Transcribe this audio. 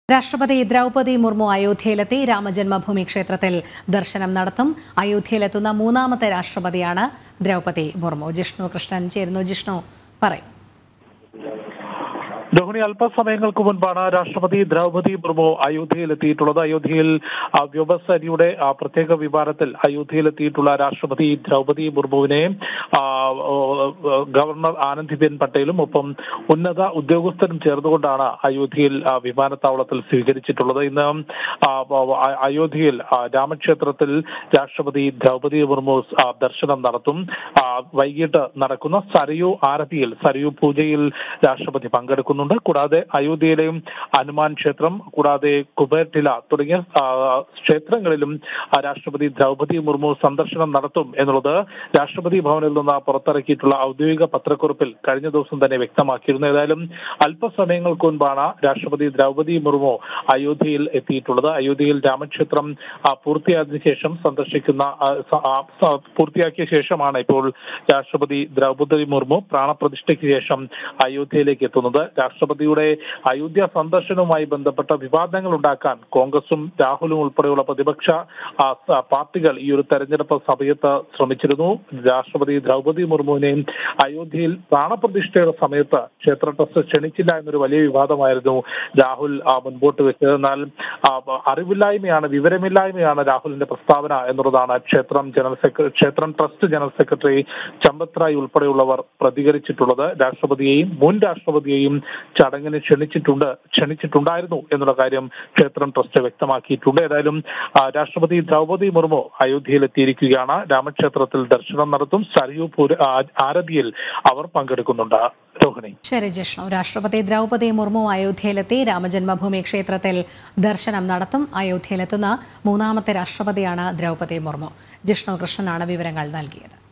രാഷ്ട്രപതി ദ്രൗപദി മുർമു അയോധ്യയിലെത്തി രാമജന്മഭൂമി ക്ഷേത്രത്തിൽ ദർശനം നടത്തും അയോധ്യയിലെത്തുന്ന മൂന്നാമത്തെ രാഷ്ട്രപതിയാണ് ദ്രൗപദി മുർമു ജിഷ്ണു കൃഷ്ണൻ ചേരുന്നു ജിഷ്ണു പറയും രോഹിണി അല്പസമയങ്ങൾക്ക് മുൻപാണ് രാഷ്ട്രപതി ദ്രൗപദി മുർമു അയോധ്യയിലെത്തിയിട്ടുള്ളത് അയോധ്യയിൽ ആ, വ്യോമസേനയുടെ ആ, പ്രത്യേക വിമാനത്തിൽ അയോധ്യയിലെത്തിയിട്ടുള്ള രാഷ്ട്രപതി ദ്രൗപദി മുർമുവിനെ ആ, ഓ, ഓ, ഗവർണർ ആനന്ദിബെൻ പട്ടേലും ഒപ്പം ഉന്നത ഉദ്യോഗസ്ഥരും ചേർന്നുകൊണ്ടാണ് അയോധ്യയിൽ ആ, വിമാനത്താവളത്തിൽ സ്വീകരിച്ചിട്ടുള്ളത് ഇന്ന് ആ, ആ, അയോധ്യയിൽ ആ, രാമക്ഷേത്രത്തിൽ രാഷ്ട്രപതി ദ്രൗപദി മുർമു ആ, ദർശനം നടത്തും ആ, വൈകിട്ട് നടക്കുന്ന സരയു ആരതിയിൽ സരയു പൂജയിൽ രാഷ്ട്രപതി പങ്കെടുക്കുന്നുണ്ട് കൂടാതെ അയോധ്യയിലെയും ഹനുമാൻ ക്ഷേത്രം കൂടാതെ കുബേർട്ടില തുടങ്ങിയ ആ, ക്ഷേത്രങ്ങളിലും ആ, രാഷ്ട്രപതി ദ്രൗപദി മുർമു സന്ദർശനം നടത്തും എന്നുള്ളത് രാഷ്ട്രപതി ഭവനിൽ നിന്ന് പുറത്തിറക്കിയിട്ടുള്ള ഔദ്യോഗിക പത്രക്കുറിപ്പിൽ കഴിഞ്ഞ ദിവസം തന്നെ വ്യക്തമാക്കിയിരുന്നു ഏതായാലും അല്പസമയങ്ങൾക്ക് മുൻപാണ് രാഷ്ട്രപതി ദ്രൗപദി മുർമു അയോധ്യയിൽ എത്തിയിട്ടുള്ളത് അയോധ്യയിൽ രാമക്ഷേത്രം ആ, പൂർത്തിയായതിനു ശേഷം സന്ദർശിക്കുന്ന ആ, സ- ആ, സ- പൂർത്തിയാക്കിയ ശേഷമാണ് ഇപ്പോൾ രാഷ്ട്രപതി ദ്രൗപദി മുർമു പ്രാണപ്രതിഷ്ഠയ്ക്ക് ശേഷം അയോധ്യയിലേക്ക് എത്തുന്നത് രാഷ്ട്രപതിയുടെ അയോധ്യ സന്ദർശനവുമായി ബന്ധപ്പെട്ട വിവാദങ്ങൾ ഉണ്ടാക്കാൻ കോൺഗ്രസും രാഹുലും ഉൾപ്പെടെയുള്ള പ്രതിപക്ഷ ആ, സ- പാർട്ടികൾ ഈ ഒരു തെരഞ്ഞെടുപ്പ് സമയത്ത് ശ്രമിച്ചിരുന്നു രാഷ്ട്രപതി ദ്രൗപദി മുർമുവിനെയും അയോധ്യയിൽ പ്രാണപ്രതിഷ്ഠയുടെ സമയത്ത് ക്ഷേത്ര ട്രസ്റ്റ് ക്ഷണിച്ചില്ല എന്നൊരു വലിയ വിവാദമായിരുന്നു രാഹുൽ ആ, മുൻപോട്ട് വെച്ചത് എന്നാൽ ആ, അറിവില്ലായ്മയാണ് വിവരമില്ലായ്മയാണ് രാഹുലിന്റെ പ്രസ്താവന എന്നുള്ളതാണ് ക്ഷേത്രം ജനറൽ സെക്രട്ടറി ക്ഷേത്രം trust general secretary Champat Rai ഉൾപ്പെടെയുള്ളവർ പ്രതികരിച്ചിട്ടുള്ളത് രാഷ്ട്രപതിയെയും മുൻ രാഷ്ട്രപതിയെയും ചടങ്ങിന് ക്ഷണിച്ചിട്ടുണ്ട് ക്ഷണിച്ചിട്ടുണ്ടായിരുന്നു എന്നുള്ള കാര്യം ക്ഷേത്രം ട്രസ്റ്റ് വ്യക്തമാക്കിയിട്ടുണ്ട് ഏതായാലും ആ, രാഷ്ട്രപതി ദ്രൗപദി മുർമു അയോധ്യയിലെത്തിയിരിക്കുകയാണ് രാമക്ഷേത്രത്തിൽ ദർശനം നടത്തും സരയൂ പൂര ആ- ആരതിയിൽ അവർ പങ്കെടുക്കുന്നുണ്ട് രോഹിണി ശരി ജിഷ്ണു രാഷ്ട്രപതി ദ്രൗപദി മുർമു അയോധ്യയിലെത്തി രാമജന്മഭൂമി ക്ഷേത്രത്തിൽ ദർശനം നടത്തും അയോധ്യയിലെത്തുന്ന മൂന്നാമത്തെ രാഷ്ട്രപതിയാണ് ദ്രൗപദി മുർമു ജിഷ്ണു കൃഷ്ണനാണ് വിവരങ്ങൾ നൽകിയത്